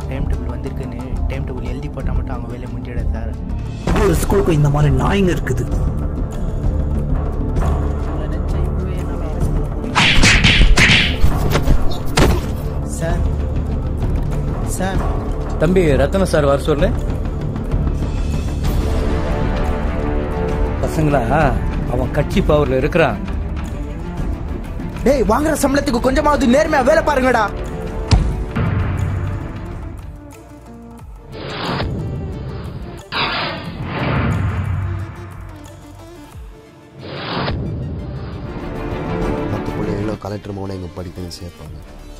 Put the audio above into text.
time timetable வந்திருக்குன்னு timetable எழுதி போட்டால் மட்டும் அவங்க வேலையை முடிஞ்சிடாது சார் ஒவ்வொரு ஸ்கூலுக்கும் இந்த மாதிரி நாய்ங்க இருக்குது சார் சார் தம்பி ரத்ன சார் வர சொல்லு பசங்களா அவன் கட்சி பவர்ல இருக்கிறான் டேய் வாங்குற சம்பளத்துக்கு கொஞ்சமாவது நேர்மையா வேலை பாருங்கடா மற்ற பிள்ளைகளும் கலெக்டர் மோனை இங்கே படிக்கணும் சேர்ப்பாங்க